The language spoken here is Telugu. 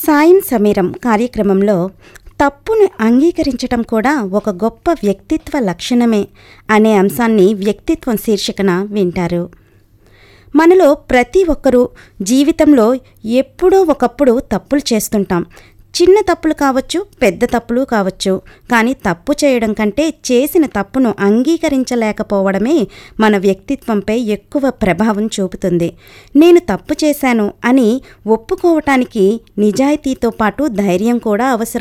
సాయం సమీరం కార్యక్రమంలో తప్పును అంగీకరించటం కూడా ఒక గొప్ప వ్యక్తిత్వ లక్షణమే అనే అంశాన్ని వ్యక్తిత్వం శీర్షికన వింటారు మనలో ప్రతి ఒక్కరూ జీవితంలో ఎప్పుడో ఒకప్పుడు తప్పులు చేస్తుంటాం చిన్న తప్పులు కావచ్చు పెద్ద తప్పులు కావచ్చు కానీ తప్పు చేయడం కంటే చేసిన తప్పును అంగీకరించలేకపోవడమే మన వ్యక్తిత్వంపై ఎక్కువ ప్రభావం చూపుతుంది నేను తప్పు చేశాను అని ఒప్పుకోవటానికి నిజాయితీతో పాటు ధైర్యం కూడా అవసరం